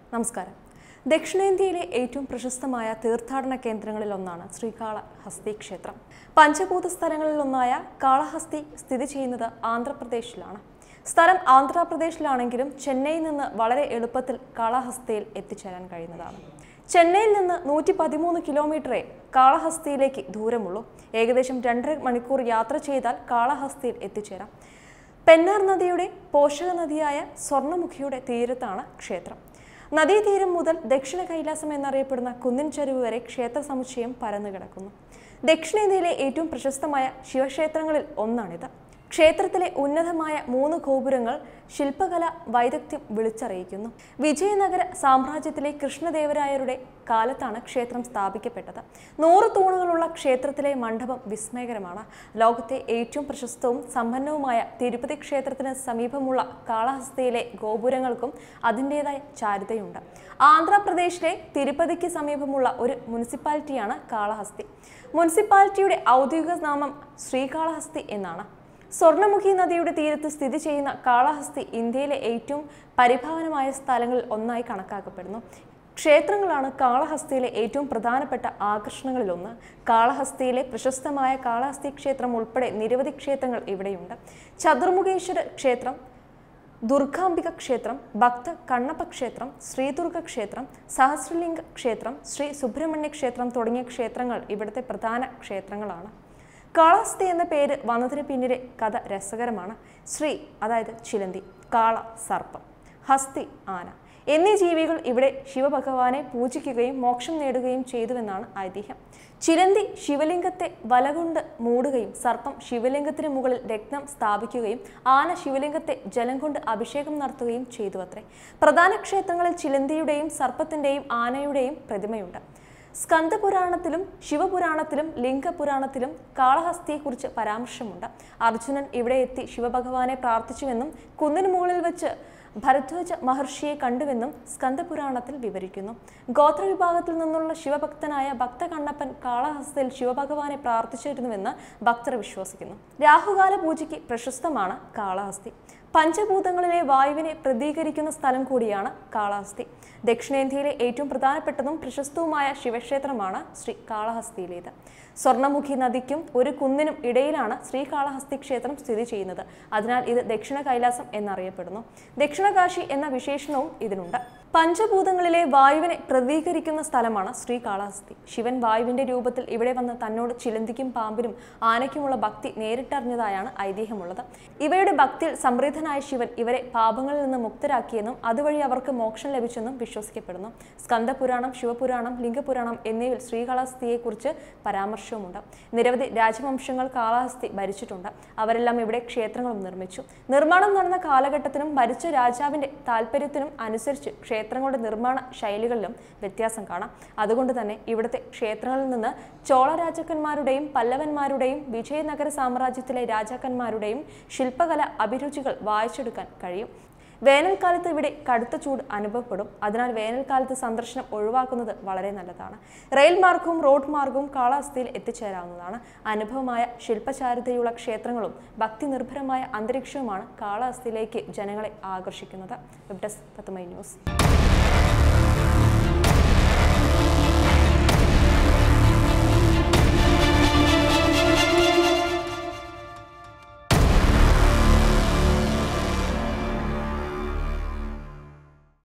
നമസ്കാരം ദക്ഷിണേന്ത്യയിലെ ഏറ്റവും പ്രശസ്തമായ തീർത്ഥാടന കേന്ദ്രങ്ങളിൽ ഒന്നാണ് ശ്രീകാളഹസ്തി ക്ഷേത്രം പഞ്ചഭൂത സ്ഥലങ്ങളിൽ ഒന്നായ കാളഹസ്തി സ്ഥിതി ചെയ്യുന്നത് ആന്ധ്രാപ്രദേശിലാണ് സ്ഥലം ആന്ധ്രാപ്രദേശിലാണെങ്കിലും ചെന്നൈയിൽ നിന്ന് വളരെ എളുപ്പത്തിൽ കാളഹസ്തിയിൽ എത്തിച്ചേരാൻ കഴിയുന്നതാണ് ചെന്നൈയിൽ നിന്ന് നൂറ്റി പതിമൂന്ന് കിലോമീറ്ററേ കാളഹസ്തിയിലേക്ക് ദൂരമുള്ളൂ ഏകദേശം രണ്ടര മണിക്കൂർ യാത്ര ചെയ്താൽ കാളഹസ്തിയിൽ എത്തിച്ചേരാം പെന്നാർ നദിയുടെ പോഷക നദിയായ സ്വർണ്ണമുഖിയുടെ തീരത്താണ് ക്ഷേത്രം നദീതീരം മുതൽ ദക്ഷിണ കൈലാസം എന്നറിയപ്പെടുന്ന കുന്നിൻ ചരിവ് വരെ ക്ഷേത്ര സമുച്ചയം പരന്നു കിടക്കുന്നു ദക്ഷിണേന്ത്യയിലെ ഏറ്റവും പ്രശസ്തമായ ശിവക്ഷേത്രങ്ങളിൽ ഒന്നാണിത് ക്ഷേത്രത്തിലെ ഉന്നതമായ മൂന്ന് ഗോപുരങ്ങൾ ശില്പകല വൈദഗ്ധ്യം വിളിച്ചറിയിക്കുന്നു വിജയനഗര സാമ്രാജ്യത്തിലെ കൃഷ്ണദേവരായരുടെ കാലത്താണ് ക്ഷേത്രം സ്ഥാപിക്കപ്പെട്ടത് നൂറ് തൂണുകളുള്ള ക്ഷേത്രത്തിലെ മണ്ഡപം വിസ്മയകരമാണ് ലോകത്തെ ഏറ്റവും പ്രശസ്തവും സമ്പന്നവുമായ തിരുപ്പതി ക്ഷേത്രത്തിന് സമീപമുള്ള കാളഹസ്തിയിലെ ഗോപുരങ്ങൾക്കും അതിൻ്റെതായ ചാരുതയുണ്ട് ആന്ധ്രാപ്രദേശിലെ തിരുപ്പതിക്ക് സമീപമുള്ള ഒരു മുനിസിപ്പാലിറ്റിയാണ് കാളഹസ്തി മുനിസിപ്പാലിറ്റിയുടെ ഔദ്യോഗിക നാമം ശ്രീകാളഹസ്തി എന്നാണ് സ്വർണ്ണമുഖി നദിയുടെ തീരത്ത് സ്ഥിതി ചെയ്യുന്ന കാളഹസ്തി ഇന്ത്യയിലെ ഏറ്റവും പരിഭാവനമായ സ്ഥലങ്ങളിൽ ഒന്നായി കണക്കാക്കപ്പെടുന്നു ക്ഷേത്രങ്ങളാണ് കാളഹസ്തിയിലെ ഏറ്റവും പ്രധാനപ്പെട്ട ആകർഷണങ്ങളിലൊന്ന് കാളഹസ്തിയിലെ പ്രശസ്തമായ കാളഹസ്തി ക്ഷേത്രം ഉൾപ്പെടെ നിരവധി ക്ഷേത്രങ്ങൾ ഇവിടെയുണ്ട് ചതുർമുഖേശ്വര ക്ഷേത്രം ദുർഗാംബിക ക്ഷേത്രം ഭക്ത കണ്ണപ്പ ക്ഷേത്രം ശ്രീദുർഗ ക്ഷേത്രം സഹസ്രലിംഗ ക്ഷേത്രം ശ്രീ സുബ്രഹ്മണ്യ ക്ഷേത്രം തുടങ്ങിയ ക്ഷേത്രങ്ങൾ ഇവിടുത്തെ പ്രധാന ക്ഷേത്രങ്ങളാണ് കാളഹസ്തി എന്ന പേര് വന്നതിന് പിന്നിലെ കഥ രസകരമാണ് ശ്രീ അതായത് ചിലന്തി കാള സർപ്പം ഹസ്തി ആന എന്നീ ജീവികൾ ഇവിടെ ശിവഭഗവാനെ പൂജിക്കുകയും മോക്ഷം നേടുകയും ചെയ്തുവെന്നാണ് ഐതിഹ്യം ചിലന്തി ശിവലിംഗത്തെ വലകൊണ്ട് മൂടുകയും സർപ്പം ശിവലിംഗത്തിന് മുകളിൽ രത്നം സ്ഥാപിക്കുകയും ആന ശിവലിംഗത്തെ ജലം കൊണ്ട് അഭിഷേകം നടത്തുകയും ചെയ്തു അത്രേ പ്രധാന ക്ഷേത്രങ്ങളിൽ ചിലന്തിയുടെയും സർപ്പത്തിന്റെയും ആനയുടെയും പ്രതിമയുണ്ട് സ്കന്ദപുരാണത്തിലും ശിവപുരാണത്തിലും ലിംഗപുരാണത്തിലും കാളഹസ്തിയെക്കുറിച്ച് പരാമർശമുണ്ട് അർജുനൻ ഇവിടെ എത്തി ശിവഭഗവാനെ പ്രാർത്ഥിച്ചുവെന്നും കുന്നിന് മുകളിൽ വെച്ച് ഭരദ്വാജ മഹർഷിയെ കണ്ടുവെന്നും സ്കന്ദപുരാണത്തിൽ വിവരിക്കുന്നു ഗോത്രവിഭാഗത്തിൽ നിന്നുള്ള ശിവഭക്തനായ ഭക്ത കണ്ണപ്പൻ കാളഹസ്തിയിൽ ശിവഭഗവാനെ പ്രാർത്ഥിച്ചിരുന്നുവെന്ന് ഭക്തർ വിശ്വസിക്കുന്നു രാഹുകാല പൂജയ്ക്ക് പ്രശസ്തമാണ് കാളഹസ്തി പഞ്ചഭൂതങ്ങളിലെ വായുവിനെ പ്രതീകരിക്കുന്ന സ്ഥലം കൂടിയാണ് കാളഹസ്തി ദക്ഷിണേന്ത്യയിലെ ഏറ്റവും പ്രധാനപ്പെട്ടതും പ്രശസ്തവുമായ ശിവക്ഷേത്രമാണ് ശ്രീ കാളഹസ്തിയിലേത് സ്വർണ്ണമുഖി നദിക്കും ഒരു കുന്നിനും ഇടയിലാണ് ശ്രീകാളഹസ്തി ക്ഷേത്രം സ്ഥിതി ചെയ്യുന്നത് അതിനാൽ ഇത് ദക്ഷിണ കൈലാസം എന്നറിയപ്പെടുന്നു ദക്ഷിണകാശി എന്ന വിശേഷണവും ഇതിനുണ്ട് പഞ്ചഭൂതങ്ങളിലെ വായുവിനെ പ്രതീകരിക്കുന്ന സ്ഥലമാണ് ശ്രീകാളഹസ്തി ശിവൻ വായുവിന്റെ രൂപത്തിൽ ഇവിടെ വന്ന് തന്നോട് ചിലന്തിക്കും പാമ്പിനും ആനയ്ക്കുമുള്ള ഭക്തി നേരിട്ടറിഞ്ഞതായാണ് ഐതിഹ്യമുള്ളത് ഇവയുടെ ഭക്തിയിൽ സമൃദ്ധനായ ശിവൻ ഇവരെ പാപങ്ങളിൽ നിന്ന് മുക്തരാക്കിയെന്നും അതുവഴി അവർക്ക് മോക്ഷം ലഭിച്ചെന്നും വിശ്വസിക്കപ്പെടുന്നു സ്കന്ദപുരാണം ശിവപുരാണം ലിംഗപുരാണം എന്നിവയിൽ ശ്രീകാളഹസ്തിയെക്കുറിച്ച് പരാമർശവുമുണ്ട് നിരവധി രാജവംശങ്ങൾ കാളഹസ്തി ഭരിച്ചിട്ടുണ്ട് അവരെല്ലാം ഇവിടെ ക്ഷേത്രങ്ങളും നിർമ്മിച്ചു നിർമ്മാണം നടന്ന കാലഘട്ടത്തിനും ഭരിച്ച രാജാവിന്റെ താല്പര്യത്തിനും അനുസരിച്ച് ക്ഷേത്രങ്ങളുടെ നിർമ്മാണ ശൈലികളിലും വ്യത്യാസം കാണാം അതുകൊണ്ട് തന്നെ ഇവിടുത്തെ ക്ഷേത്രങ്ങളിൽ നിന്ന് ചോള രാജാക്കന്മാരുടെയും പല്ലവന്മാരുടെയും വിജയനഗര സാമ്രാജ്യത്തിലെ രാജാക്കന്മാരുടെയും ശില്പകല അഭിരുചികൾ വായിച്ചെടുക്കാൻ കഴിയും വേനൽക്കാലത്ത് ഇവിടെ കടുത്ത ചൂട് അനുഭവപ്പെടും അതിനാൽ വേനൽക്കാലത്ത് സന്ദർശനം ഒഴിവാക്കുന്നത് വളരെ നല്ലതാണ് റെയിൽ മാർഗവും റോഡ് മാർഗവും കാളഹസ്തിയിൽ എത്തിച്ചേരാവുന്നതാണ് അനുഭവമായ ശില്പചാരുതയുള്ള ക്ഷേത്രങ്ങളും ഭക്തി നിർഭരമായ അന്തരീക്ഷവുമാണ് കാളഹസ്തിയിലേക്ക് ജനങ്ങളെ ആകർഷിക്കുന്നത് വെബ് ഡെസ്ക് തത്തുമൈ ന്യൂസ്